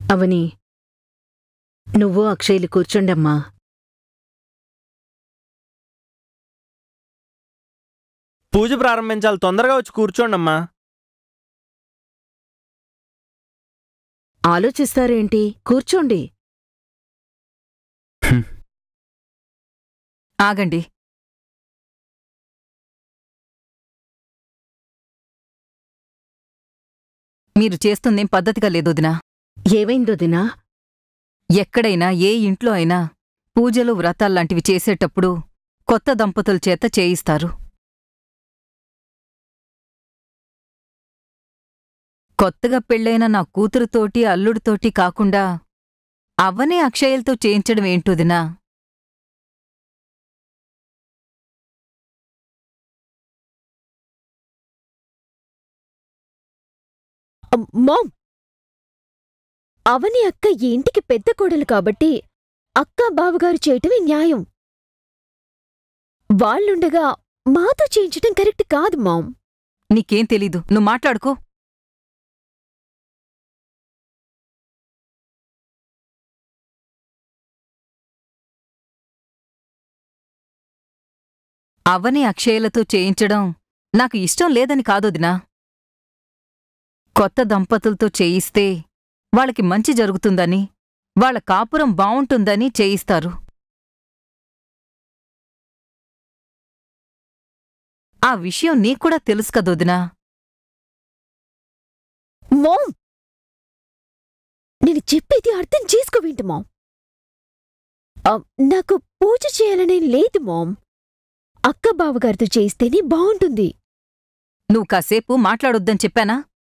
అవని నువ్వు అక్షయ్లు కూర్చోండమ్మా పూజ ప్రారంభించాలి తొందరగా వచ్చి కూర్చోండమ్మా ఆలోచిస్తారేంటి కూర్చోండి ఆగండి మీరు చేస్తుందేం పద్ధతిగా లేదొదినా ఏమైందో దినా ఎక్కడైనా ఏ ఇంట్లో అయినా పూజలు వ్రతాల్లాంటివి చేసేటప్పుడు కొత్త దంపతుల చేత చేయిస్తారు కొత్తగా పెళ్ళైన నా కూతురుతోటి అల్లుడితోటి కాకుండా అవ్వనే అక్షయలతో చేయించడం ఏంటోదినా మామ్ అవని అక్క ఈ ఇంటికి పెద్ద కోడలు కాబట్టి అక్క బావగారు చేయటమే న్యాయం వాళ్ళుండగా మాతో చేయించటం కరెక్ట్ కాదు మామ్ నీకేం తెలీదు నువ్వు మాట్లాడుకో అవని అక్షయలతో చేయించడం నాకు ఇష్టం లేదని కాదొదినా కొత్త దంపతులతో చేయిస్తే వాళ్ళకి మంచి జరుగుతుందని వాళ్ళ కాపురం బావుంటుందని చేయిస్తారు ఆ విషయం నీక్కూడా తెలుసు కదొదినా మామ్ నేను చెప్పేది అర్థం చేసుకోవేంటి మామ్ ఆ, నాకు పూజ చేయాలనే లేదు మామ్ అక్క బావగారితో చేయిస్తేనే బావుంటుంది నువ్వు కాసేపు మాట్లాడొద్దని చెప్పానా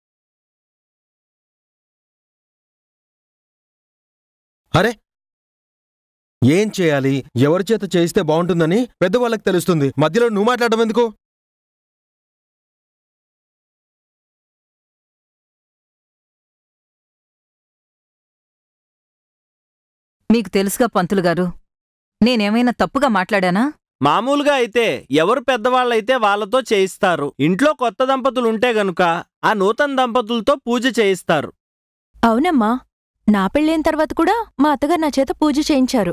అరే ఏం చేయాలి ఎవరి చేత చేయిస్తే బాగుంటుందని పెద్దవాళ్ళకి తెలుస్తుంది మధ్యలో నువ్వు మాట్లాడడం ఎందుకు మీకు తెలుసుగా పంతులుగారు నేనేమైనా తప్పుగా మాట్లాడానా మామూలుగా అయితే ఎవరు పెద్దవాళ్ళైతే వాళ్ళతో చేయిస్తారు ఇంట్లో కొత్త దంపతులు ఉంటే గనుక ఆ నూతన దంపతులతో పూజ చేయిస్తారు అవునమ్మా నా పెళ్ళైన తర్వాత కూడా మా అత్తగారు నా చేత పూజ చేయించారు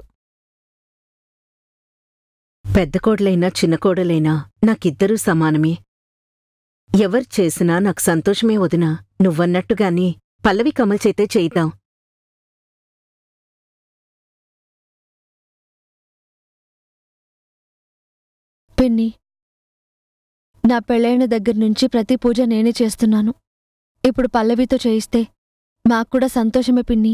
పెద్ద కోడలైనా చిన్న కోడలైనా నాకిద్దరూ సమానమే ఎవరు చేసినా నాకు సంతోషమే వదినా నువ్వన్నట్టుగాని పల్లవి కమల్ చేతే చేయిద్దాం పిన్ని నా పెళ్ళైన దగ్గర నుంచి ప్రతి పూజ నేనే చేస్తున్నాను ఇప్పుడు పల్లవితో చేయిస్తే మాకు కూడా సంతోషమే పిన్ని